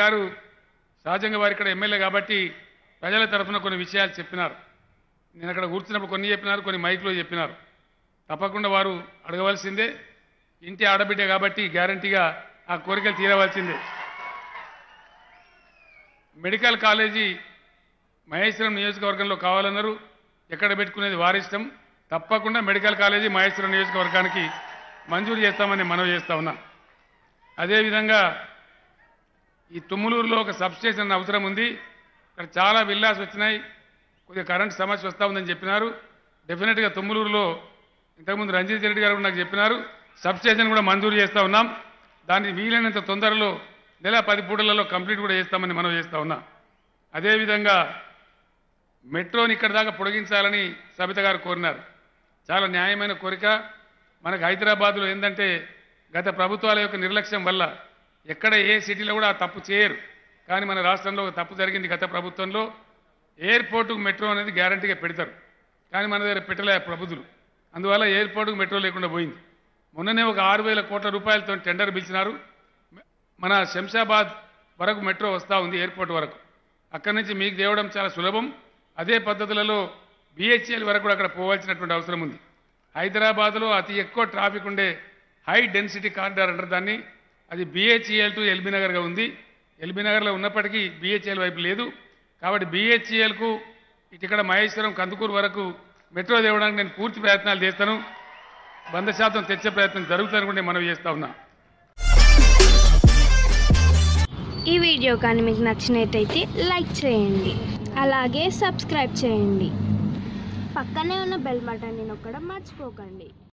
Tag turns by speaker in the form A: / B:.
A: గారు సహజంగా వారు ఇక్కడ ఎమ్మెల్యే కాబట్టి ప్రజల తరఫున కొన్ని విషయాలు చెప్పినారు నేను అక్కడ కూర్చున్నప్పుడు కొన్ని చెప్పినారు కొన్ని మైక్లో చెప్పినారు తప్పకుండా వారు అడగవలసిందే ఇంటి ఆడబిడ్డ కాబట్టి గ్యారంటీగా ఆ కోరికలు తీరవలసిందే మెడికల్ కాలేజీ మహేశ్వరం నియోజకవర్గంలో కావాలన్నారు ఎక్కడ పెట్టుకునేది వారిష్టం తప్పకుండా మెడికల్ కాలేజీ మహేశ్వరం నియోజకవర్గానికి మంజూరు చేస్తామని మనవి చేస్తా ఉన్నా అదేవిధంగా ఈ తుమ్ములూరులో ఒక సబ్స్టేషన్ అవసరం ఉంది ఇక్కడ చాలా విల్లాస్ వచ్చినాయి కొద్దిగా కరెంట్ సమస్య వస్తూ ఉందని చెప్పినారు డెఫినెట్గా తుమ్ములూరులో ఇంతకుముందు రంజిత్ రెడ్డి గారు కూడా నాకు చెప్పినారు సబ్స్టేషన్ కూడా మంజూరు చేస్తూ ఉన్నాం దాన్ని వీలైనంత తొందరలో నెల పది పూటలలో కంప్లీట్ కూడా చేస్తామని మనం చేస్తూ ఉన్నాం అదేవిధంగా మెట్రోని ఇక్కడ దాకా పొడిగించాలని సబిత గారు కోరినారు చాలా న్యాయమైన కోరిక మనకు హైదరాబాద్లో ఏంటంటే గత ప్రభుత్వాల యొక్క నిర్లక్ష్యం వల్ల ఎక్కడ ఏ సిటీలో కూడా ఆ తప్పు చేయరు కానీ మన రాష్ట్రంలో ఒక తప్పు జరిగింది గత ప్రభుత్వంలో ఎయిర్పోర్టుకు మెట్రో అనేది గ్యారంటీగా పెడతారు కానీ మన దగ్గర పెట్టలే ప్రభుత్వం అందువల్ల ఎయిర్పోర్టుకు మెట్రో లేకుండా పోయింది మొన్ననే ఒక ఆరు వేల కోట్ల రూపాయలతో టెండర్ పిలిచినారు మన శంషాబాద్ వరకు మెట్రో వస్తూ ఉంది ఎయిర్పోర్ట్ వరకు అక్కడి నుంచి మీకు తేవడం చాలా సులభం అదే పద్ధతులలో బిహెచ్ఎల్ వరకు కూడా అక్కడ పోవాల్సినటువంటి అవసరం ఉంది హైదరాబాద్లో అతి ఎక్కువ ట్రాఫిక్ ఉండే హై డెన్సిటీ కారిడార్ అంటారు దాన్ని అది బిహెచ్ఈఎల్ టు ఎల్బీ నగర్గా ఉంది ఎల్బీ నగర్లో ఉన్నప్పటికీ బిహెచ్ఎల్ వైపు లేదు కాబట్టి బిహెచ్ఈఎల్కు ఇటు ఇక్కడ మహేశ్వరం కందుకూరు వరకు మెట్రో తేవడానికి నేను పూర్తి ప్రయత్నాలు చేస్తాను వంద శాతం తెచ్చే ప్రయత్నం జరుగుతుందని కూడా నేను మనవి చేస్తా ఉన్నా
B: ఈ వీడియో కానీ మీకు నచ్చినట్టయితే లైక్ చేయండి అలాగే సబ్స్క్రైబ్ చేయండి పక్కనే ఉన్న బెల్ బటన్ని నొక్కడం మర్చిపోకండి